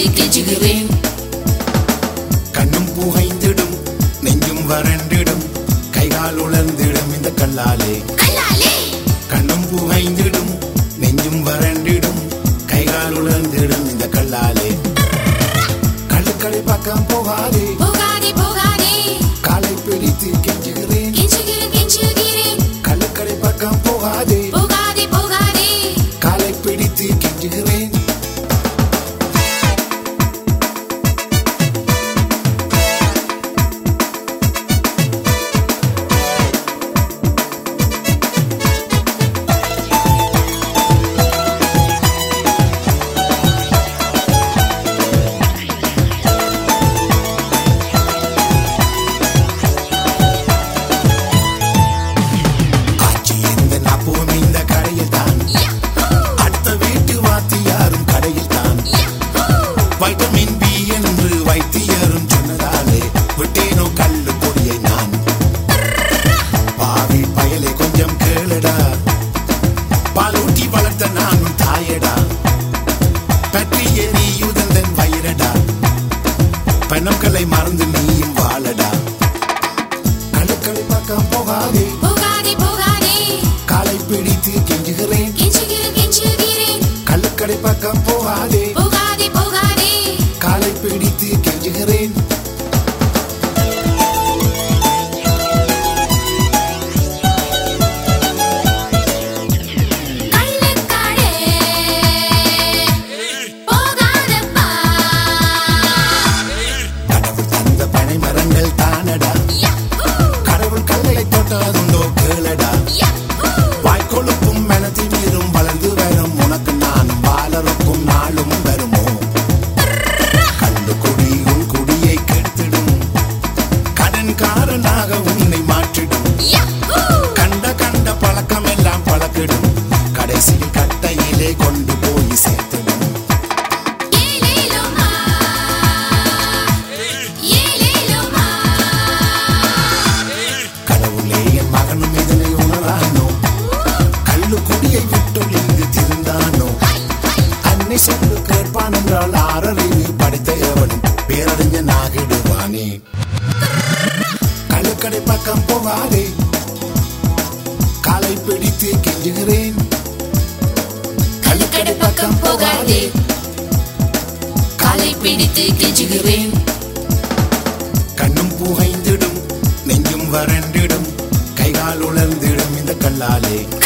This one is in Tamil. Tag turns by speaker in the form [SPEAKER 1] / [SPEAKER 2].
[SPEAKER 1] கெஞ்சுகிறேன்
[SPEAKER 2] கண்ணும் புகைந்திடும் நெஞ்சும் வறண்டிடும் கைகால் உலர்ந்திடும் இந்த கல்லாலே
[SPEAKER 1] கல்லாலே
[SPEAKER 2] கண்ணும் புகைந்திடும் நெஞ்சும் வறண்டிடும் கைகால் உலர்ந்திடும் இந்த கல்லாலே கள்ளுக்களை பக்கம் போகாதே
[SPEAKER 1] போகாதே போகாதே
[SPEAKER 2] காலை பிடித்து கெஞ்சுகிறேன்
[SPEAKER 1] கெஞ்சுகிறேன் கெஞ்சுகிறேன்
[SPEAKER 2] கள்ளுக்கடை பக்கம் போகாதே
[SPEAKER 1] போகாதே போகாதே
[SPEAKER 2] காலை பிடித்து கெஞ்சுகிறேன் ஆட்சி எந்த நாப்பும் இந்த கடையில் தான் அடுத்த வீட்டு வாத்தியாரும் கடையில் தான் வைட்டமின் பி என்று வைத்தியரும் சொன்னதாலே விட்டேனோ கல்லு கொடியை நான் பாவி பயலை கொஞ்சம் கேளுடா பாலூட்டி வளர்த்த நானும் தாயடா பற்றிய நீ யுதந்தன் வயிறடா பெண்ணம்களை மறந்து நீயும் வாழடா கழுக்களை பக்கம் போகாதே
[SPEAKER 1] போகாதே போகாதே
[SPEAKER 2] காலை பிடித்து கெஞ்சுகிறேன்
[SPEAKER 1] கெஞ்சுகிறேன் கெஞ்சுகிறேன்
[SPEAKER 2] கள்ளுக்கடை பக்கம் போகாதே
[SPEAKER 1] போகாதே போகாதே
[SPEAKER 2] காலை பிடித்து கெஞ்சுகிறேன்
[SPEAKER 1] கள்ளக்காடே போகாதப்பா
[SPEAKER 2] கடவுள் தந்த பனை மரங்கள் தானடா கடவுள் கல்லை தொட்டதுண்டோ கேளடா வாய்க்கொழுப்பும் மனத்தில் மீறும் வளர்ந்து வரும் உனக்கு நானும் வாழறக்கும் நாளும் வருமோ கண்டு குடி உன் குடியை கெடுத்திடும் கடன்காரனாக உன்னை மாற்றிடும் கண்ட கண்ட பழக்கம் எல்லாம் பழக்கிடும் கடைசியில் கட்டையிலே கொண்டு போய் சேர்த்திடும்
[SPEAKER 1] ஏலேலோமா ஏலேலோமா
[SPEAKER 2] கடவுளே என் மகனும் இதனை உணரானோ கள்ளு குடியை விட்டொழிந்து திருந்தானோ அன்னை சொல்லு கேட்பான் என்றால் ஆறறிவு படித்த எவனும் பேரறிஞ நாகிடுவானே கள்ளுக்கடை பக்கம் போகாதே காலை பிடித்து கெஞ்சுகிறேன்
[SPEAKER 1] கள்ளுக்கடை பக்கம் போகாதே காலை பிடித்து கெஞ்சுகிறேன்
[SPEAKER 2] கண்ணும் புகைந்திடும் நெஞ்சும் வறண்டிடும் கைகால் உலர்ந்திடும் இந்த கல்லாலே